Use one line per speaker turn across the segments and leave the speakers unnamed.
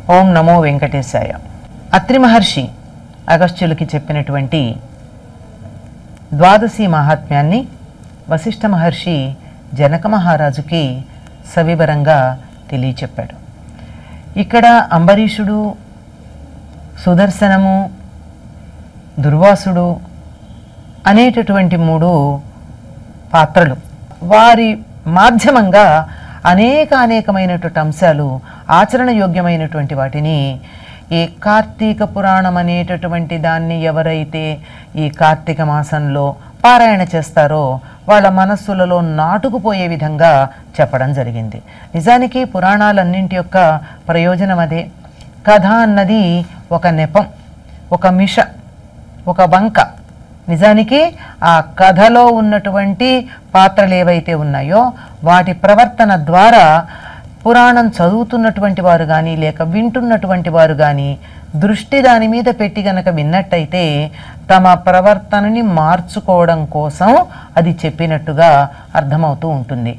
ఓం నమో వెంకటేశాయ అత్రి మహర్షి అగస్త్యులకి చెప్పినటువంటి ద్వాదశి మహాత్మ్యాన్ని వశిష్ఠ మహర్షి జనక మహారాజుకి సవివరంగా తెలియచెప్పాడు ఇక్కడ అంబరీషుడు సుదర్శనము దుర్వాసుడు అనేటటువంటి మూడు పాత్రలు వారి మాధ్యమంగా అనేక అనేకమైనటువంటి అంశాలు ఆచరణ యోగ్యమైనటువంటి వాటిని ఈ కార్తీక పురాణం అనేటటువంటి దాన్ని ఎవరైతే ఈ కార్తీక మాసంలో పారాయణ చేస్తారో వాళ్ళ మనస్సులలో నాటుకుపోయే విధంగా చెప్పడం జరిగింది నిజానికి పురాణాలన్నింటి యొక్క ప్రయోజనం అదే కథ అన్నది ఒక నెపం ఒక మిష ఒక వంక నిజానికి ఆ కథలో ఉన్నటువంటి పాత్రలు ఏవైతే ఉన్నాయో వాటి ప్రవర్తన ద్వారా పురాణం చదువుతున్నటువంటి వారు కానీ లేక వింటున్నటువంటి వారు కానీ దృష్టి దాని మీద పెట్టి గనక విన్నట్టయితే తమ ప్రవర్తనని మార్చుకోవడం కోసం అది చెప్పినట్టుగా అర్థమవుతూ ఉంటుంది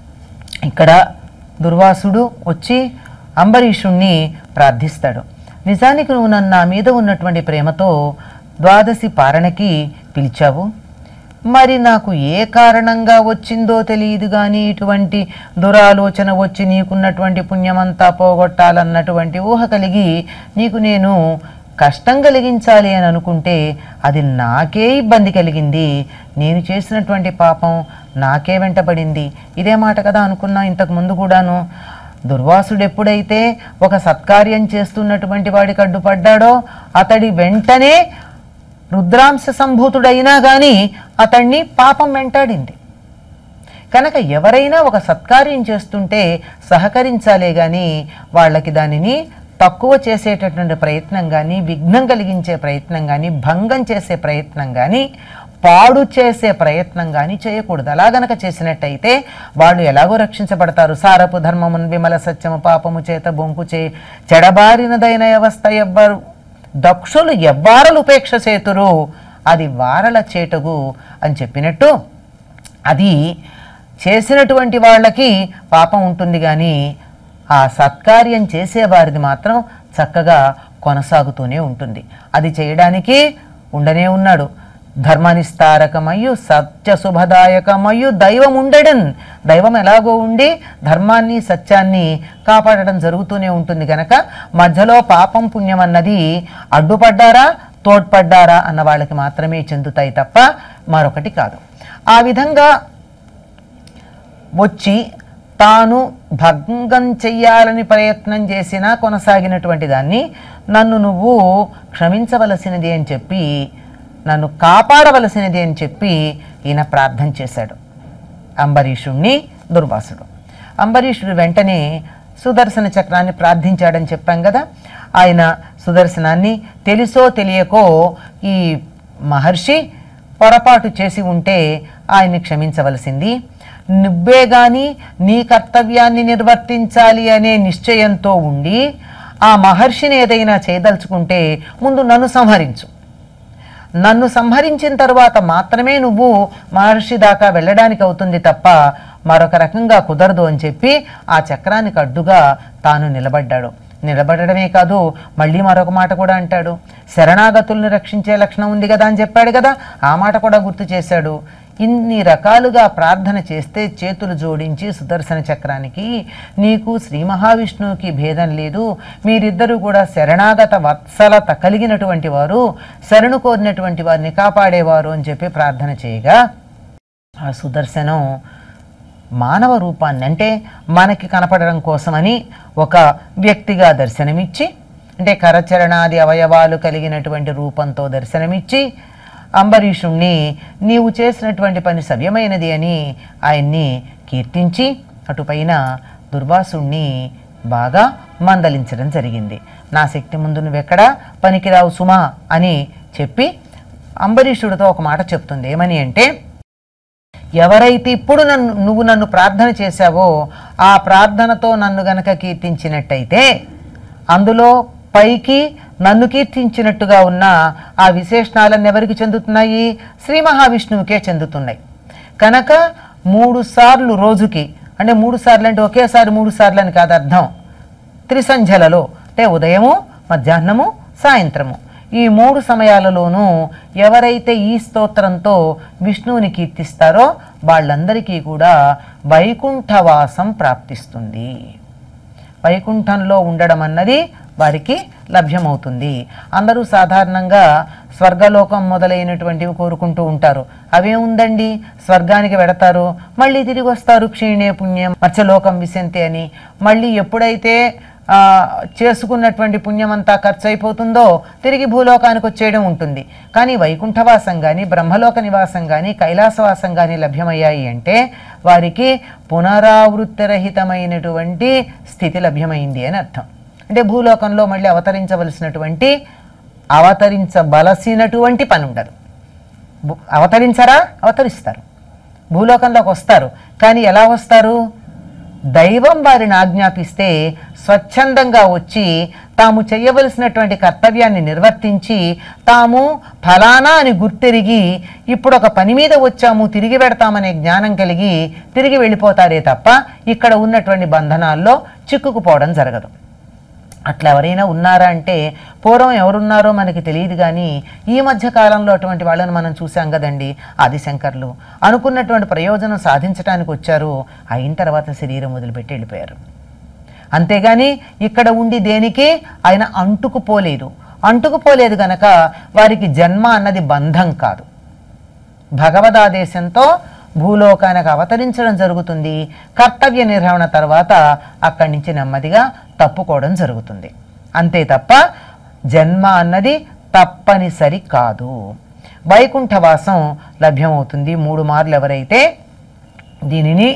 ఇక్కడ దుర్వాసుడు వచ్చి అంబరీషుణ్ణి ప్రార్థిస్తాడు నిజానికి నువ్వు నన్ను నా మీద ఉన్నటువంటి ప్రేమతో ద్వాదశి పారణకి పిలిచావు మరి నాకు ఏ కారణంగా వచ్చిందో తెలియదు కానీ ఇటువంటి దురాలోచన వచ్చి నీకున్నటువంటి పుణ్యమంతా పోగొట్టాలన్నటువంటి ఊహ కలిగి నీకు నేను కష్టం కలిగించాలి అని అనుకుంటే అది నాకే ఇబ్బంది కలిగింది నేను చేసినటువంటి పాపం నాకే వెంటబడింది ఇదే మాట కదా అనుకున్నా ఇంతకు ముందు కూడాను దుర్వాసుడు ఎప్పుడైతే ఒక సత్కార్యం చేస్తున్నటువంటి వాడికి అడ్డుపడ్డాడో అతడి వెంటనే రుద్రాంశ సంభూతుడైనా కానీ అతన్ని పాపం వెంటాడింది కనుక ఎవరైనా ఒక సత్కార్యం చేస్తుంటే సహకరించాలే కానీ వాళ్ళకి దానిని తక్కువ చేసేటటువంటి ప్రయత్నం కానీ విఘ్నం కలిగించే ప్రయత్నం కానీ భంగం చేసే ప్రయత్నం కానీ పాడు చేసే ప్రయత్నం కానీ చేయకూడదు అలా గనక చేసినట్టయితే వాళ్ళు ఎలాగో రక్షించబడతారు సారపు ధర్మమున్ విమల సత్యము పాపము చేత బొంకు చే చెడబారినదైన వ్యవస్థ ఎవ్వరు దక్షులు ఎవ్వారలు ఉపేక్ష చేతురు అది వారల చేటగు అని చెప్పినట్టు అది చేసినటువంటి వాళ్ళకి పాపం ఉంటుంది కానీ ఆ సత్కార్యం చేసేవారిది మాత్రం చక్కగా కొనసాగుతూనే ఉంటుంది అది చేయడానికి ఉండనే ఉన్నాడు ధర్మనిస్తారకమయ్యు సత్య శుభదాయకమయ్యు దైవం ఉండడన్ దైవం ఎలాగో ఉండి ధర్మాన్ని సత్యాన్ని కాపాడడం జరుగుతూనే ఉంటుంది కనుక మధ్యలో పాపం పుణ్యం అన్నది అడ్డుపడ్డారా తోడ్పడ్డారా అన్న వాళ్ళకి మాత్రమే చెందుతాయి తప్ప మరొకటి కాదు ఆ విధంగా వచ్చి తాను భంగం చెయ్యాలని ప్రయత్నం చేసినా కొనసాగినటువంటి దాన్ని నన్ను నువ్వు క్షమించవలసినది అని చెప్పి నన్ను కాపాడవలసినది అని చెప్పి ఈయన ప్రార్థన చేశాడు అంబరీషుణ్ణి దుర్వాసుడు అంబరీషుడు వెంటనే సుదర్శన చక్రాన్ని ప్రార్థించాడని చెప్పాం కదా ఆయన సుదర్శనాన్ని తెలుసో తెలియకో ఈ మహర్షి పొరపాటు చేసి ఉంటే ఆయన్ని క్షమించవలసింది నువ్వే గాని నీ కర్తవ్యాన్ని నిర్వర్తించాలి అనే నిశ్చయంతో ఉండి ఆ మహర్షిని ఏదైనా చేయదలుచుకుంటే ముందు నన్ను సంహరించు నన్ను సంహరించిన తర్వాత మాత్రమే నువ్వు మహర్షి దాకా వెళ్ళడానికి అవుతుంది తప్ప మరొక రకంగా కుదరదు అని చెప్పి ఆ చక్రానికి అడ్డుగా తాను నిలబడ్డాడు నిలబడడమే కాదు మళ్ళీ మరొక మాట కూడా అంటాడు శరణాగతుల్ని రక్షించే లక్షణం ఉంది కదా అని చెప్పాడు కదా ఆ మాట కూడా గుర్తు చేశాడు ఇన్ని రకాలుగా ప్రార్థన చేస్తే చేతులు జోడించి సుదర్శన చక్రానికి నీకు శ్రీ మహావిష్ణువుకి భేదం లేదు మీరిద్దరూ కూడా శరణాగత వత్సలత కలిగినటువంటి వారు శరణు కోరినటువంటి వారిని కాపాడేవారు అని చెప్పి ప్రార్థన చేయగా ఆ సుదర్శనం మానవ రూపాన్ని అంటే మనకి కనపడడం కోసమని ఒక వ్యక్తిగా దర్శనమిచ్చి అంటే కరచరణాది అవయవాలు కలిగినటువంటి రూపంతో దర్శనమిచ్చి అంబరీషుణ్ణి నీవు చేసినటువంటి పని సవ్యమైనది అని ఆయన్ని కీర్తించి అటుపైన దుర్వాసుణ్ణి బాగా మందలించడం జరిగింది నా శక్తి ముందు నువ్వెక్కడా పనికిరావు సుమా అని చెప్పి అంబరీషుడితో ఒక మాట చెప్తుంది ఏమని అంటే ఎవరైతే ఇప్పుడు నన్ను నువ్వు నన్ను ప్రార్థన చేశావో ఆ ప్రార్థనతో నన్ను గనక కీర్తించినట్టయితే అందులో పైకి నన్ను కీర్తించినట్టుగా ఉన్న ఆ విశేషణాలన్నీ ఎవరికి చెందుతున్నాయి శ్రీ మహావిష్ణువుకే చెందుతున్నాయి కనుక మూడు సార్లు రోజుకి అంటే మూడు సార్లు అంటే ఒకేసారి మూడు సార్లు అని కాదు అర్థం త్రిసంధ్యలలో అంటే ఉదయము మధ్యాహ్నము సాయంత్రము ఈ మూడు సమయాలలోనూ ఎవరైతే ఈ స్తోత్రంతో విష్ణువుని కీర్తిస్తారో వాళ్ళందరికీ కూడా వైకుంఠవాసం ప్రాప్తిస్తుంది వైకుంఠంలో ఉండడం అన్నది వారికి లభ్యమవుతుంది అందరూ సాధారణంగా స్వర్గలోకం మొదలైనటువంటివి కోరుకుంటూ ఉంటారు అవేముందండి స్వర్గానికి వెడతారు మళ్ళీ తిరిగి వస్తారు క్షీణే పుణ్యం మత్స్యలోకం విశంతే అని మళ్ళీ ఎప్పుడైతే ఆ, చేసుకున్నటువంటి పుణ్యం అంతా ఖర్చు అయిపోతుందో తిరిగి భూలోకానికి వచ్చేయడం ఉంటుంది కానీ వైకుంఠవాసం కానీ బ్రహ్మలోక నివాసం కానీ కైలాసవాసం కానీ లభ్యమయ్యాయి అంటే వారికి పునరావృత్తిరహితమైనటువంటి స్థితి లభ్యమైంది అని అర్థం అంటే భూలోకంలో మళ్ళీ అవతరించవలసినటువంటి అవతరించవలసినటువంటి పని ఉండదు భూ- అవతరించరా అవతరిస్తారు భూలోకంలోకి వస్తారు కానీ ఎలా వస్తారు దైవం వారిని ఆజ్ఞాపిస్తే స్వచ్ఛందంగా వచ్చి తాము చేయవలసినటువంటి కర్తవ్యాన్ని నిర్వర్తించి తాము ఫలానా అని గుర్తెరిగి ఇప్పుడు ఒక పని మీద వచ్చాము తిరిగి పెడతామనే జ్ఞానం కలిగి తిరిగి వెళ్ళిపోతారే తప్ప ఇక్కడ ఉన్నటువంటి బంధనాల్లో చిక్కుకుపోవడం జరగదు అట్లా ఎవరైనా ఉన్నారా అంటే పూర్వం ఎవరున్నారో మనకి తెలియదు కానీ ఈ మధ్య కాలంలో అటువంటి వాళ్ళని మనం చూసాం కదండి ఆదిశంకర్లు అనుకున్నటువంటి ప్రయోజనం సాధించడానికి వచ్చారు అయిన తర్వాత శరీరం వదిలిపెట్టి వెళ్ళిపోయారు అంతేగాని ఇక్కడ ఉండి దేనికి ఆయన అంటుకుపోలేదు అంటుకుపోలేదు గనక వారికి జన్మ అన్నది బంధం కాదు భగవదాదేశంతో భూలోకానికి అవతరించడం జరుగుతుంది కర్తవ్య నిర్వహణ తర్వాత అక్కడి నుంచి నెమ్మదిగా తప్పుకోవడం జరుగుతుంది అంతే తప్ప జన్మ అన్నది తప్పనిసరి కాదు వైకుంఠవాసం లభ్యమవుతుంది మూడు మార్లు ఎవరైతే దీనిని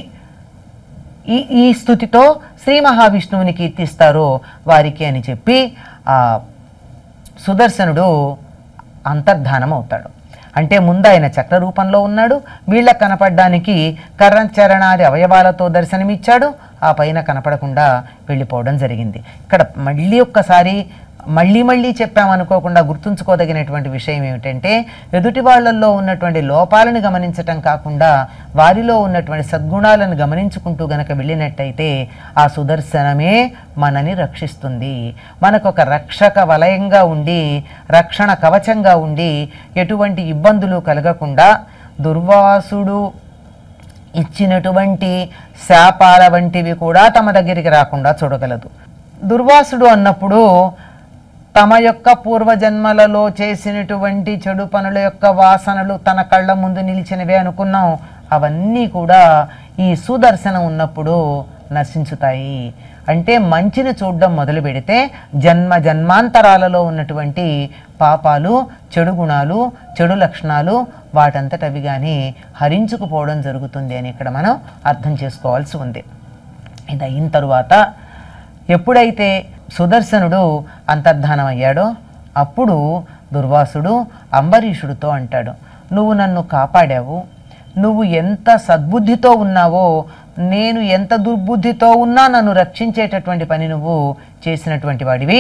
ఈ ఈ స్థుతితో శ్రీ మహావిష్ణువుని కీర్తిస్తారో వారికి అని చెప్పి ఆ సుదర్శనుడు అంతర్ధానం అవుతాడు అంటే ముందు ఆయన చక్ర రూపంలో ఉన్నాడు వీళ్ళకి కనపడడానికి కర్రచరణాది అవయవాలతో దర్శనమిచ్చాడు ఆ పైన కనపడకుండా వెళ్ళిపోవడం జరిగింది ఇక్కడ మళ్ళీ ఒక్కసారి మళ్ళీ మళ్ళీ చెప్పామనుకోకుండా గుర్తుంచుకోదగినటువంటి విషయం ఏమిటంటే ఎదుటి వాళ్ళల్లో ఉన్నటువంటి లోపాలను గమనించటం కాకుండా వారిలో ఉన్నటువంటి సద్గుణాలను గమనించుకుంటూ గనక వెళ్ళినట్టయితే ఆ సుదర్శనమే మనని రక్షిస్తుంది మనకు ఒక రక్షక వలయంగా ఉండి రక్షణ కవచంగా ఉండి ఎటువంటి ఇబ్బందులు కలగకుండా దుర్వాసుడు ఇచ్చినటువంటి శాపాల వంటివి కూడా తమ దగ్గరికి రాకుండా చూడగలదు దుర్వాసుడు అన్నప్పుడు తమ యొక్క పూర్వజన్మలలో చేసినటువంటి చెడు పనుల యొక్క వాసనలు తన కళ్ళ ముందు నిలిచినవే అనుకున్నాం అవన్నీ కూడా ఈ సుదర్శనం ఉన్నప్పుడు నశించుతాయి అంటే మంచిని చూడడం మొదలు పెడితే జన్మ జన్మాంతరాలలో ఉన్నటువంటి పాపాలు చెడు గుణాలు చెడు లక్షణాలు వాటంతట అవి కానీ హరించుకుపోవడం జరుగుతుంది అని ఇక్కడ మనం అర్థం చేసుకోవాల్సి ఉంది ఇది అయిన తరువాత ఎప్పుడైతే సుదర్శనుడు అంతర్ధానం అయ్యాడో అప్పుడు దుర్వాసుడు అంబరీషుడితో అంటాడు నువ్వు నన్ను కాపాడావు నువ్వు ఎంత సద్బుద్ధితో ఉన్నావో నేను ఎంత దుర్బుద్ధితో ఉన్నా నన్ను రక్షించేటటువంటి పని నువ్వు చేసినటువంటి వాడివి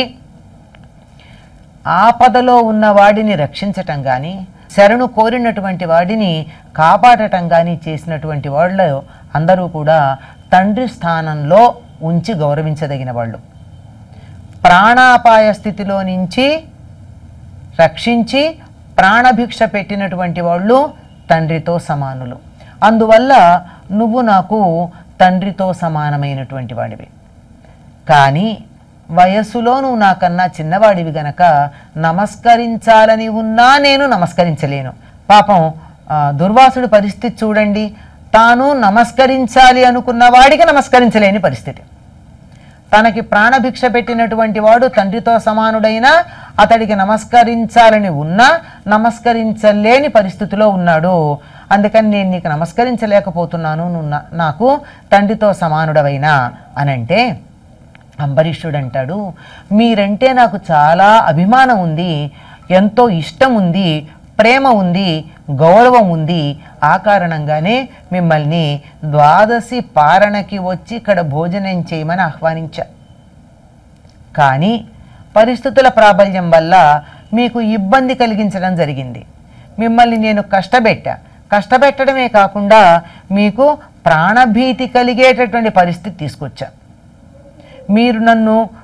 ఆపదలో ఉన్న వాడిని రక్షించటం కానీ శరణు కోరినటువంటి వాడిని కాపాడటం కానీ చేసినటువంటి వాళ్ళు అందరూ కూడా తండ్రి స్థానంలో ఉంచి గౌరవించదగిన వాళ్ళు ప్రాణాపాయ స్థితిలో నుంచి రక్షించి ప్రాణభిక్ష పెట్టినటువంటి వాళ్ళు తండ్రితో సమానులు అందువల్ల నువ్వు నాకు తండ్రితో సమానమైనటువంటి వాడివి కానీ వయస్సులో నువ్వు నాకన్నా చిన్నవాడివి గనక నమస్కరించాలని ఉన్నా నేను నమస్కరించలేను పాపం ఆ, దుర్వాసుడి పరిస్థితి చూడండి తాను నమస్కరించాలి అనుకున్న వాడికి నమస్కరించలేని పరిస్థితి తనకి ప్రాణభిక్ష పెట్టినటువంటి వాడు తండ్రితో సమానుడైనా అతడికి నమస్కరించాలని ఉన్నా నమస్కరించలేని పరిస్థితిలో ఉన్నాడు అందుకని నేను నీకు నమస్కరించలేకపోతున్నాను నువ్వు నా- నాకు తండ్రితో సమానుడవైనా అనంటే అంబరీషుడు అంటాడు మీరంటే నాకు చాలా అభిమానం ఉంది ఎంతో ఇష్టం ఉంది ప్రేమ ఉంది గౌరవం ఉంది ఆ కారణంగానే మిమ్మల్ని ద్వాదశి పారణకి వచ్చి ఇక్కడ భోజనం చేయమని ఆహ్వానించా కానీ పరిస్థితుల ప్రాబల్యం వల్ల మీకు ఇబ్బంది కలిగించడం జరిగింది మిమ్మల్ని నేను కష్టపెట్టా కష్టపెట్టడమే కాకుండా మీకు ప్రాణభీతి కలిగేటటువంటి పరిస్థితి తీసుకొచ్చా మీరు నన్ను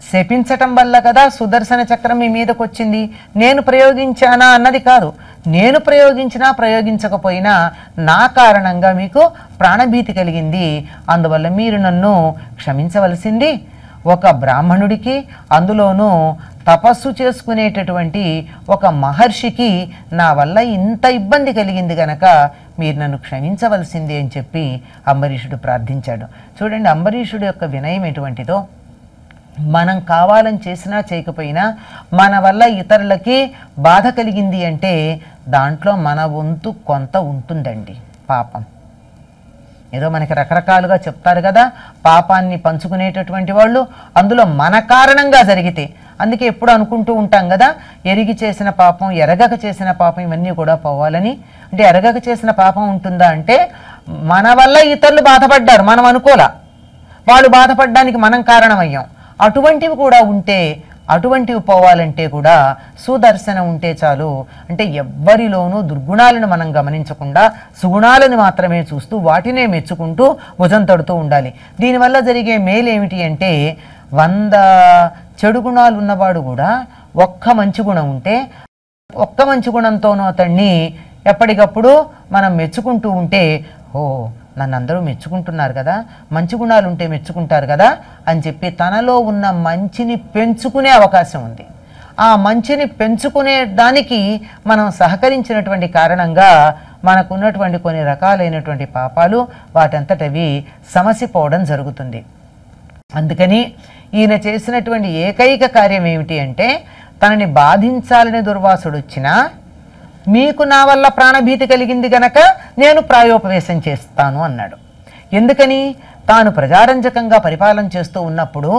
శపించటం వల్ల కదా సుదర్శన చక్రం మీ మీదకి వచ్చింది నేను ప్రయోగించానా అన్నది కాదు నేను ప్రయోగించినా ప్రయోగించకపోయినా నా కారణంగా మీకు ప్రాణభీతి కలిగింది అందువల్ల మీరు నన్ను క్షమించవలసింది ఒక బ్రాహ్మణుడికి అందులోనూ తపస్సు చేసుకునేటటువంటి ఒక మహర్షికి నా వల్ల ఇంత ఇబ్బంది కలిగింది గనక మీరు నన్ను క్షమించవలసింది అని చెప్పి అంబరీషుడు ప్రార్థించాడు చూడండి అంబరీషుడు యొక్క వినయం ఎటువంటిదో మనం కావాలని చేసినా చేయకపోయినా మన వల్ల ఇతరులకి బాధ కలిగింది అంటే దాంట్లో మన వంతు కొంత ఉంటుందండి పాపం ఏదో మనకి రకరకాలుగా చెప్తారు కదా పాపాన్ని పంచుకునేటటువంటి వాళ్ళు అందులో మన కారణంగా జరిగితే అందుకే ఎప్పుడు అనుకుంటూ ఉంటాం కదా ఎరిగి చేసిన పాపం ఎరగక చేసిన పాపం ఇవన్నీ కూడా పోవాలని అంటే ఎరగక చేసిన పాపం ఉంటుందా అంటే మన వల్ల ఇతరులు బాధపడ్డారు మనం అనుకోలా వాళ్ళు బాధపడడానికి మనం కారణమయ్యాం అటువంటివి కూడా ఉంటే అటువంటివి పోవాలంటే కూడా సుదర్శనం ఉంటే చాలు అంటే ఎవ్వరిలోనూ దుర్గుణాలను మనం గమనించకుండా సుగుణాలను మాత్రమే చూస్తూ వాటినే మెచ్చుకుంటూ భుజం తడుతూ ఉండాలి దీనివల్ల జరిగే మేలు ఏమిటి అంటే వంద చెడు గుణాలు ఉన్నవాడు కూడా ఒక్క మంచి గుణం ఉంటే ఒక్క మంచి గుణంతోనూ అతన్ని ఎప్పటికప్పుడు మనం మెచ్చుకుంటూ ఉంటే ఓ నన్ను అందరూ మెచ్చుకుంటున్నారు కదా మంచి గుణాలు ఉంటే మెచ్చుకుంటారు కదా అని చెప్పి తనలో ఉన్న మంచిని పెంచుకునే అవకాశం ఉంది ఆ మంచిని పెంచుకునే దానికి మనం సహకరించినటువంటి కారణంగా మనకున్నటువంటి కొన్ని రకాలైనటువంటి పాపాలు వాటంతటవి సమసిపోవడం జరుగుతుంది అందుకని ఈయన చేసినటువంటి ఏకైక కార్యం ఏమిటి అంటే తనని బాధించాలని దుర్వాసుడు వచ్చినా మీకు నా వల్ల ప్రాణభీతి కలిగింది గనక నేను ప్రాయోపవేశం చేస్తాను అన్నాడు ఎందుకని తాను ప్రజారంజకంగా పరిపాలన చేస్తూ ఉన్నప్పుడు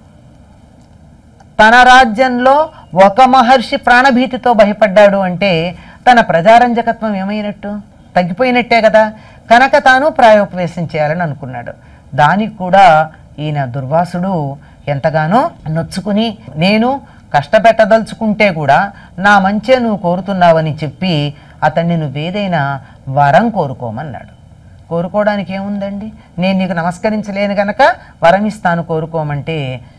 తన రాజ్యంలో ఒక మహర్షి ప్రాణభీతితో భయపడ్డాడు అంటే తన ప్రజారంజకత్వం ఏమైనట్టు తగ్గిపోయినట్టే కదా కనుక తాను ప్రాయోపవేశం చేయాలని అనుకున్నాడు దానికి కూడా ఈయన దుర్వాసుడు ఎంతగానో నొచ్చుకుని నేను కష్టపెట్టదలుచుకుంటే కూడా నా మంచే నువ్వు కోరుతున్నావని చెప్పి అతన్ని నువ్వేదైనా వరం కోరుకోమన్నాడు కోరుకోవడానికి ఏముందండి నేను నీకు నమస్కరించలేను గనక వరం ఇస్తాను కోరుకోమంటే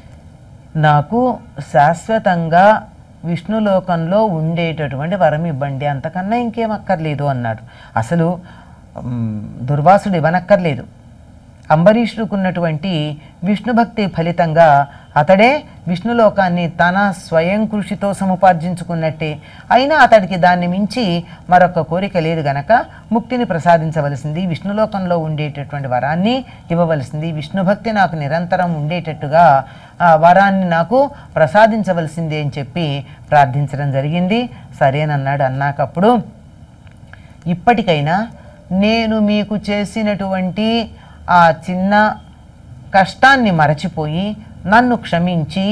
నాకు శాశ్వతంగా విష్ణులోకంలో ఉండేటటువంటి వరం ఇవ్వండి అంతకన్నా ఇంకేం అక్కర్లేదు అన్నాడు అసలు మ్, దుర్వాసుడు ఇవ్వనక్కర్లేదు అంబరీషుడికి ఉన్నటువంటి విష్ణు భక్తి ఫలితంగా అతడే విష్ణులోకాన్ని తన స్వయం కృషితో సముపార్జించుకున్నట్టే అయినా అతడికి దాన్ని మించి మరొక కోరిక లేదు గనక ముక్తిని ప్రసాదించవలసింది విష్ణులోకంలో ఉండేటటువంటి వరాన్ని ఇవ్వవలసింది విష్ణు భక్తి నాకు నిరంతరం ఉండేటట్టుగా ఆ వరాన్ని నాకు ప్రసాదించవలసింది అని చెప్పి ప్రార్థించడం జరిగింది సరేనన్నాడు అన్నాకప్పుడు ఇప్పటికైనా నేను మీకు చేసినటువంటి ఆ చిన్న కష్టాన్ని మరచిపోయి నన్ను క్షమించి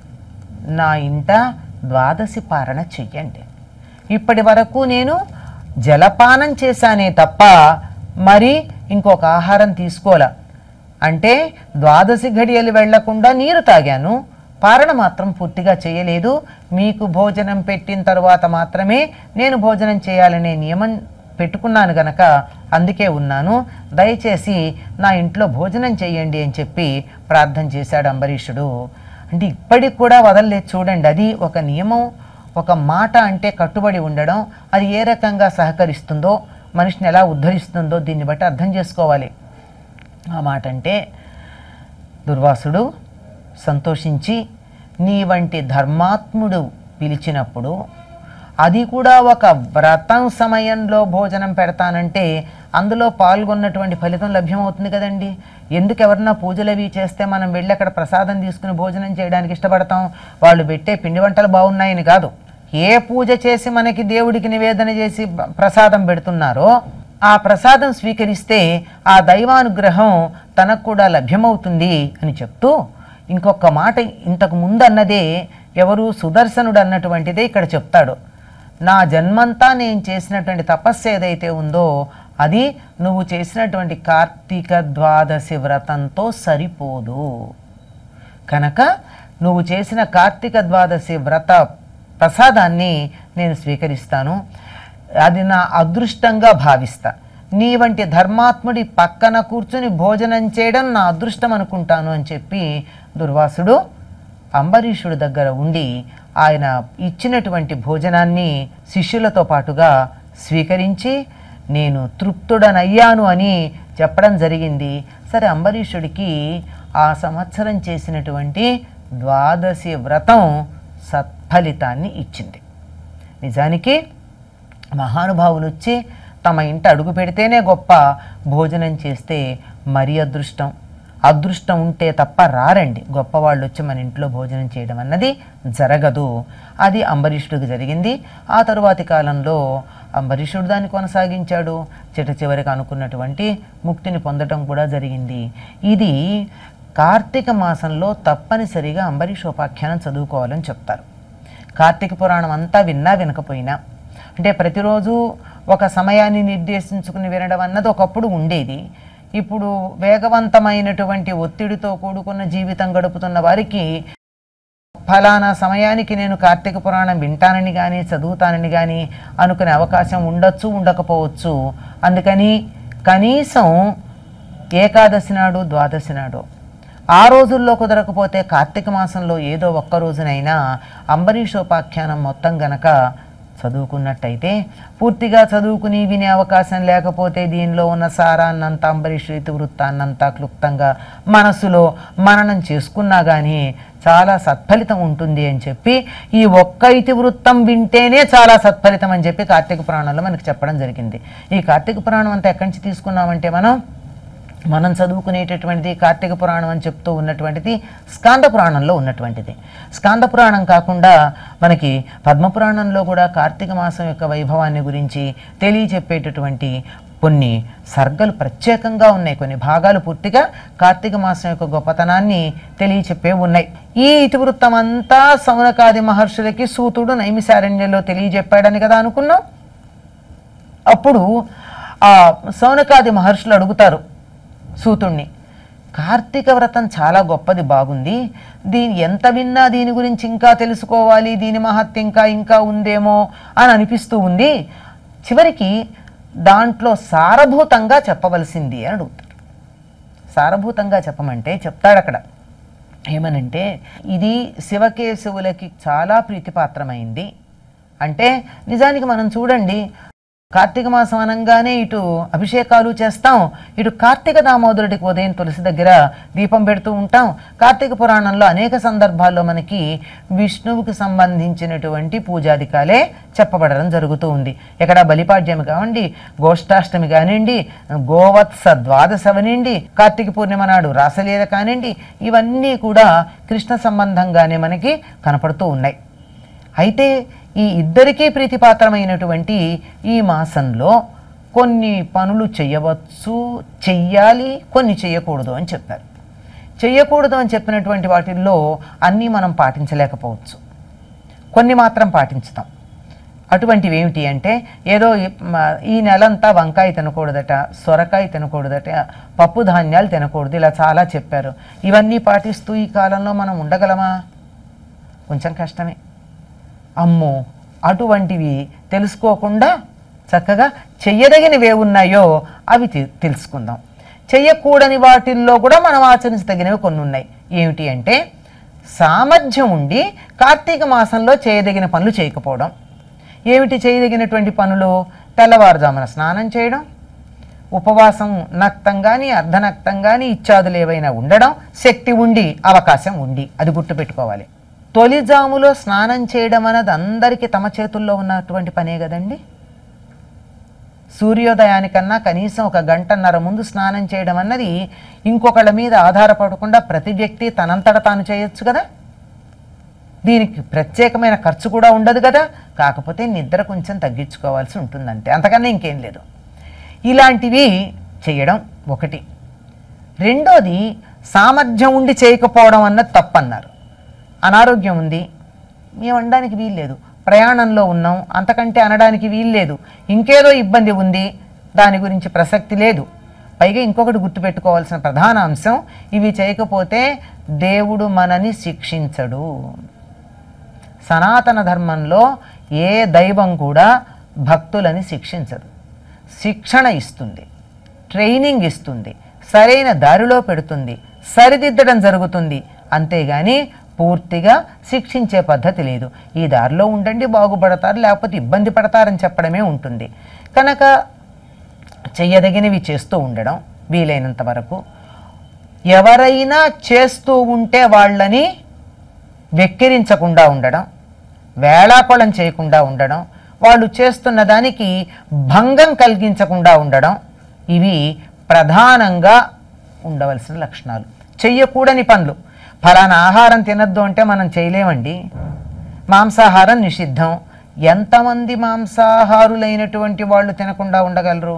నా ఇంట ద్వాదశి పారణ చెయ్యండి ఇప్పటి వరకు నేను జలపానం చేశానే తప్ప మరి ఇంకొక ఆహారం తీసుకోలే అంటే ద్వాదశి ఘడియలు వెళ్లకుండా నీరు తాగాను పారణ మాత్రం పూర్తిగా చేయలేదు మీకు భోజనం పెట్టిన తర్వాత మాత్రమే నేను భోజనం చేయాలనే నియమం పెట్టుకున్నాను గనక అందుకే ఉన్నాను దయచేసి నా ఇంట్లో భోజనం చేయండి అని చెప్పి ప్రార్థన చేశాడు అంబరీషుడు అంటే ఇప్పటికి కూడా వదలలేదు చూడండి అది ఒక నియమం ఒక మాట అంటే కట్టుబడి ఉండడం అది ఏ రకంగా సహకరిస్తుందో మనిషిని ఎలా ఉద్ధరిస్తుందో దీన్ని బట్టి అర్థం చేసుకోవాలి ఆ మాట అంటే దుర్వాసుడు సంతోషించి నీ వంటి ధర్మాత్ముడు పిలిచినప్పుడు అది కూడా ఒక వ్రతం సమయంలో భోజనం పెడతానంటే అందులో పాల్గొన్నటువంటి ఫలితం లభ్యమవుతుంది కదండి ఎందుకు ఎవరన్నా పూజలు అవి చేస్తే మనం వెళ్ళి అక్కడ ప్రసాదం తీసుకుని భోజనం చేయడానికి ఇష్టపడతాం వాళ్ళు పెట్టే పిండి వంటలు బాగున్నాయని కాదు ఏ పూజ చేసి మనకి దేవుడికి నివేదన చేసి బ- ప్రసాదం పెడుతున్నారో ఆ ప్రసాదం స్వీకరిస్తే ఆ దైవానుగ్రహం తనకు కూడా లభ్యమవుతుంది అని చెప్తూ ఇంకొక మాట ఇంతకు ముందు అన్నదే ఎవరు సుదర్శనుడు అన్నటువంటిదే ఇక్కడ చెప్తాడు నా జన్మంతా నేను చేసినటువంటి తపస్సు ఏదైతే ఉందో అది నువ్వు చేసినటువంటి కార్తీక ద్వాదశి వ్రతంతో సరిపోదు కనుక నువ్వు చేసిన కార్తీక ద్వాదశి వ్రత ప్రసాదాన్ని నేను స్వీకరిస్తాను అది నా అదృష్టంగా భావిస్తా నీ వంటి ధర్మాత్ముడి పక్కన కూర్చుని భోజనం చేయడం నా అదృష్టం అనుకుంటాను అని చెప్పి దుర్వాసుడు అంబరీషుడి దగ్గర ఉండి ఆయన ఇచ్చినటువంటి భోజనాన్ని శిష్యులతో పాటుగా స్వీకరించి నేను తృప్తుడనయ్యాను అని చెప్పడం జరిగింది సరే అంబరీషుడికి ఆ సంవత్సరం చేసినటువంటి ద్వాదశి వ్రతం సత్ఫలితాన్ని ఇచ్చింది నిజానికి మహానుభావులు వచ్చి తమ ఇంట అడుగు పెడితేనే గొప్ప భోజనం చేస్తే మరీ అదృష్టం అదృష్టం ఉంటే తప్ప రారండి గొప్పవాళ్ళు వచ్చి మన ఇంట్లో భోజనం చేయడం అన్నది జరగదు అది అంబరీషుడికి జరిగింది ఆ తరువాతి కాలంలో అంబరీషుడు దాన్ని కొనసాగించాడు చిట చివరికి అనుకున్నటువంటి ముక్తిని పొందటం కూడా జరిగింది ఇది కార్తీక మాసంలో తప్పనిసరిగా అంబరీషోపాఖ్యానం చదువుకోవాలని చెప్తారు కార్తీక పురాణం అంతా విన్నా వినకపోయినా అంటే ప్రతిరోజు ఒక సమయాన్ని నిర్దేశించుకుని వినడం అన్నది ఒకప్పుడు ఉండేది ఇప్పుడు వేగవంతమైనటువంటి ఒత్తిడితో కూడుకున్న జీవితం గడుపుతున్న వారికి ఫలానా సమయానికి నేను కార్తీక పురాణం వింటానని కానీ చదువుతానని కానీ అనుకునే అవకాశం ఉండొచ్చు ఉండకపోవచ్చు అందుకని కనీసం ఏకాదశి నాడు ద్వాదశి నాడు ఆ రోజుల్లో కుదరకపోతే కార్తీక మాసంలో ఏదో ఒక్క రోజునైనా అంబరీషోపాఖ్యానం మొత్తం గనక చదువుకున్నట్టయితే పూర్తిగా చదువుకుని వినే అవకాశం లేకపోతే దీనిలో ఉన్న సారాన్నంతా అంబరీష్ ఇతివృత్తాన్నంతా క్లుప్తంగా మనసులో మననం చేసుకున్నా కానీ చాలా సత్ఫలితం ఉంటుంది అని చెప్పి ఈ ఒక్క ఇతివృత్తం వింటేనే చాలా సత్ఫలితం అని చెప్పి కార్తీక పురాణంలో మనకి చెప్పడం జరిగింది ఈ కార్తీక పురాణం అంతా ఎక్కడి నుంచి తీసుకున్నామంటే మనం మనం చదువుకునేటటువంటిది కార్తీక పురాణం అని చెప్తూ ఉన్నటువంటిది స్కాంద పురాణంలో ఉన్నటువంటిది స్కాంద పురాణం కాకుండా మనకి పద్మపురాణంలో కూడా కార్తీక మాసం యొక్క వైభవాన్ని గురించి తెలియచెప్పేటటువంటి కొన్ని సర్గలు ప్రత్యేకంగా ఉన్నాయి కొన్ని భాగాలు పూర్తిగా కార్తీక మాసం యొక్క గొప్పతనాన్ని తెలియచెప్పే ఉన్నాయి ఈ ఇతివృత్తం అంతా సౌనకాది మహర్షులకి సూతుడు నైమిసారణ్యంలో తెలియజెప్పాడని కదా అనుకున్నాం అప్పుడు ఆ సౌనకాది మహర్షులు అడుగుతారు సూతుణ్ణి కార్తీక వ్రతం చాలా గొప్పది బాగుంది దీని ఎంత విన్నా దీని గురించి ఇంకా తెలుసుకోవాలి దీని మహత్యం ఇంకా ఇంకా ఉందేమో అని అనిపిస్తూ ఉంది చివరికి దాంట్లో సారభూతంగా చెప్పవలసింది అని అడుగుతారు సారభూతంగా చెప్పమంటే చెప్తాడు అక్కడ ఏమనంటే ఇది శివకేశవులకి చాలా ప్రీతిపాత్రమైంది అంటే నిజానికి మనం చూడండి కార్తీక మాసం అనగానే ఇటు అభిషేకాలు చేస్తాం ఇటు కార్తీక దామోదరుడికి ఉదయం తులసి దగ్గర దీపం పెడుతూ ఉంటాం కార్తీక పురాణంలో అనేక సందర్భాల్లో మనకి విష్ణువుకి సంబంధించినటువంటి పూజాధికాలే చెప్పబడడం జరుగుతూ ఉంది ఎక్కడ బలిపాడ్యమి కావండి గోష్ఠాష్టమి కానివ్వండి గోవత్స ద్వాదశవనిండి కార్తీక పూర్ణిమ నాడు రాసలీల కానివ్వండి ఇవన్నీ కూడా కృష్ణ సంబంధంగానే మనకి కనపడుతూ ఉన్నాయి అయితే ఈ ఇద్దరికీ ప్రీతిపాత్రమైనటువంటి ఈ మాసంలో కొన్ని పనులు చేయవచ్చు చెయ్యాలి కొన్ని చేయకూడదు అని చెప్పారు చెయ్యకూడదు అని చెప్పినటువంటి వాటిల్లో అన్నీ మనం పాటించలేకపోవచ్చు కొన్ని మాత్రం పాటించుతాం అటువంటివి ఏమిటి అంటే ఏదో ఈ- మ- ఈ నెలంతా వంకాయ తినకూడదట సొరకాయ తినకూడదట పప్పు ధాన్యాలు తినకూడదు ఇలా చాలా చెప్పారు ఇవన్నీ పాటిస్తూ ఈ కాలంలో మనం ఉండగలమా కొంచెం కష్టమే అమ్మో అటువంటివి తెలుసుకోకుండా చక్కగా చెయ్యదగినవి ఏ ఉన్నాయో అవి తె- తెలుసుకుందాం చెయ్యకూడని వాటిల్లో కూడా మనం ఆచరించదగినవి కొన్ని ఉన్నాయి ఏమిటి అంటే సామర్థ్యం ఉండి కార్తీక మాసంలో చేయదగిన పనులు చేయకపోవడం ఏమిటి చేయదగినటువంటి పనులు తెల్లవారుజామున స్నానం చేయడం ఉపవాసం నక్తం కానీ అర్ధనక్తం కానీ ఇత్యాదులు ఏవైనా ఉండడం శక్తి ఉండి అవకాశం ఉండి అది గుర్తుపెట్టుకోవాలి తొలి జాములో స్నానం చేయడం అన్నది అందరికీ తమ చేతుల్లో ఉన్నటువంటి పనే కదండి సూర్యోదయానికన్నా కనీసం ఒక గంటన్నర ముందు స్నానం చేయడం అన్నది ఇంకొకళ్ళ మీద ఆధారపడకుండా ప్రతి వ్యక్తి తనంతట తాను చేయొచ్చు కదా దీనికి ప్రత్యేకమైన ఖర్చు కూడా ఉండదు కదా కాకపోతే నిద్ర కొంచెం తగ్గించుకోవాల్సి ఉంటుంది అంతే అంతకన్నా ఇంకేం లేదు ఇలాంటివి చేయడం ఒకటి రెండోది సామర్థ్యం ఉండి చేయకపోవడం అన్నది తప్పన్నారు అనారోగ్యం ఉంది మేము అనడానికి వీల్లేదు ప్రయాణంలో ఉన్నాం అంతకంటే అనడానికి వీల్లేదు ఇంకేదో ఇబ్బంది ఉంది దాని గురించి ప్రసక్తి లేదు పైగా ఇంకొకటి గుర్తుపెట్టుకోవాల్సిన ప్రధాన అంశం ఇవి చేయకపోతే దేవుడు మనని శిక్షించడు సనాతన ధర్మంలో ఏ దైవం కూడా భక్తులని శిక్షించదు శిక్షణ ఇస్తుంది ట్రైనింగ్ ఇస్తుంది సరైన దారిలో పెడుతుంది సరిదిద్దడం జరుగుతుంది అంతేగాని పూర్తిగా శిక్షించే పద్ధతి లేదు ఈ దారిలో ఉండండి బాగుపడతారు లేకపోతే ఇబ్బంది పడతారని చెప్పడమే ఉంటుంది కనుక చెయ్యదగినవి చేస్తూ ఉండడం వీలైనంత వరకు ఎవరైనా చేస్తూ ఉంటే వాళ్ళని వెక్కిరించకుండా ఉండడం వేళాకొళం చేయకుండా ఉండడం వాళ్ళు చేస్తున్న దానికి భంగం కలిగించకుండా ఉండడం ఇవి ప్రధానంగా ఉండవలసిన లక్షణాలు చెయ్యకూడని పనులు ఫలానా ఆహారం తినద్దు అంటే మనం చేయలేమండి మాంసాహారం నిషిద్ధం ఎంతమంది మాంసాహారులైనటువంటి వాళ్ళు తినకుండా ఉండగలరు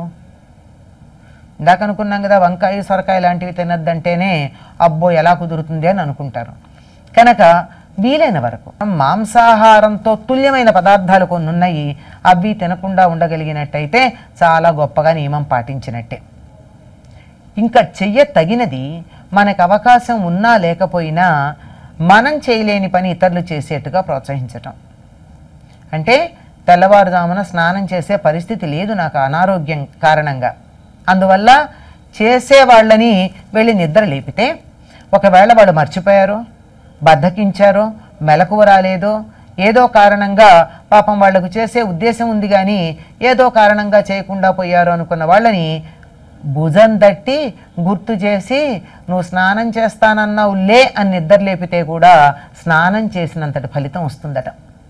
ఇందాక అనుకున్నాం కదా వంకాయ సొరకాయ లాంటివి తినద్దంటేనే అబ్బో ఎలా కుదురుతుంది అని అనుకుంటారు కనుక వీలైన వరకు మాంసాహారంతో తుల్యమైన పదార్థాలు కొన్ని ఉన్నాయి అవి తినకుండా ఉండగలిగినట్టయితే చాలా గొప్పగా నియమం పాటించినట్టే ఇంకా చెయ్య తగినది మనకు అవకాశం ఉన్నా లేకపోయినా మనం చేయలేని పని ఇతరులు చేసేట్టుగా ప్రోత్సహించటం అంటే తెల్లవారుజామున స్నానం చేసే పరిస్థితి లేదు నాకు అనారోగ్యం కారణంగా అందువల్ల చేసే వాళ్ళని వెళ్ళి నిద్ర లేపితే ఒకవేళ వాళ్ళు మర్చిపోయారో బద్ధకించారో మెలకువ రాలేదో ఏదో కారణంగా పాపం వాళ్లకు చేసే ఉద్దేశం ఉంది కానీ ఏదో కారణంగా చేయకుండా పోయారు అనుకున్న వాళ్ళని భుజం తట్టి గుర్తు చేసి నువ్వు స్నానం చేస్తానన్నావు లే అని నిద్ర లేపితే కూడా స్నానం చేసినంతటి ఫలితం వస్తుందట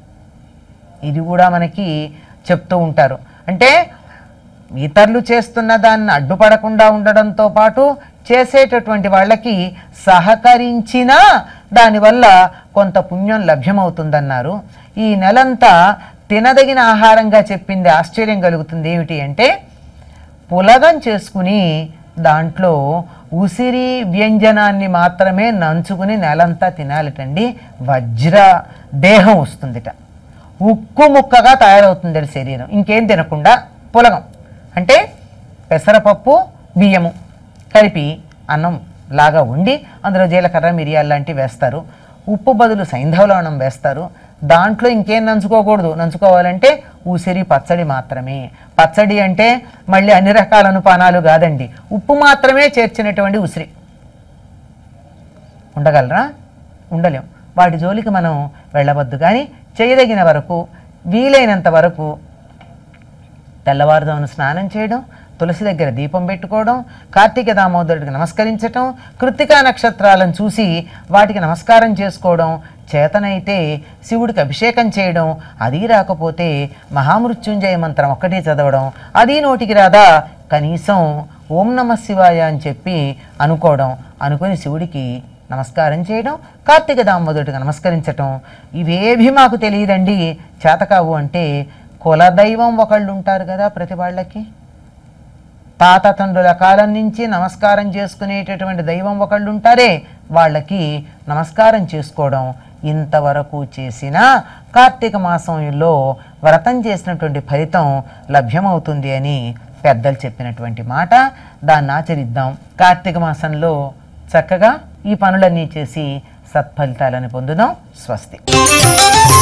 ఇది కూడా మనకి చెప్తూ ఉంటారు అంటే ఇతరులు చేస్తున్న దాన్ని అడ్డుపడకుండా ఉండడంతో పాటు చేసేటటువంటి వాళ్ళకి సహకరించినా దానివల్ల కొంత పుణ్యం లభ్యమవుతుందన్నారు ఈ నెలంతా తినదగిన ఆహారంగా చెప్పింది ఆశ్చర్యం కలుగుతుంది ఏమిటి అంటే పులగం చేసుకుని దాంట్లో ఉసిరి వ్యంజనాన్ని మాత్రమే నంచుకుని నెలంతా తినాలిటండి వజ్ర దేహం వస్తుందిట ఉక్కు ముక్కగా తయారవుతుంది శరీరం ఇంకేం తినకుండా పులగం అంటే పెసరపప్పు బియ్యము కలిపి అన్నం లాగా వండి అందులో జీలకర్ర మిరియాలు లాంటివి వేస్తారు ఉప్పు బదులు సైంధవలవణం వేస్తారు దాంట్లో ఇంకేం నంచుకోకూడదు నంచుకోవాలంటే ఉసిరి పచ్చడి మాత్రమే పచ్చడి అంటే మళ్ళీ అన్ని రకాల అనుపానాలు కాదండి ఉప్పు మాత్రమే చేర్చినటువంటి ఉసిరి ఉండగలరా ఉండలేం వాటి జోలికి మనం వెళ్ళవద్దు కానీ చేయదగిన వరకు వీలైనంత వరకు తెల్లవారుజామున స్నానం చేయడం తులసి దగ్గర దీపం పెట్టుకోవడం కార్తీక దామోదరుడికి నమస్కరించటం కృత్తికా నక్షత్రాలను చూసి వాటికి నమస్కారం చేసుకోవడం చేతనైతే శివుడికి అభిషేకం చేయడం అది రాకపోతే మహామృత్యుంజయ మంత్రం ఒక్కటే చదవడం అది నోటికి రాదా కనీసం ఓం నమ శివాయ అని చెప్పి అనుకోవడం అనుకొని శివుడికి నమస్కారం చేయడం కార్తీక దామోదరుడికి నమస్కరించటం ఇవేవి మాకు తెలియదండి చేతకావు అంటే కులదైవం ఒకళ్ళు ఉంటారు కదా ప్రతి వాళ్ళకి తాత తండ్రుల కాలం నుంచి నమస్కారం చేసుకునేటటువంటి దైవం ఒకళ్ళు ఉంటారే వాళ్ళకి నమస్కారం చేసుకోవడం ఇంతవరకు చేసిన కార్తీక మాసంలో వ్రతం చేసినటువంటి ఫలితం లభ్యమవుతుంది అని పెద్దలు చెప్పినటువంటి మాట దాన్ని ఆచరిద్దాం కార్తీక మాసంలో చక్కగా ఈ పనులన్నీ చేసి సత్ఫలితాలను పొందుదాం స్వస్తి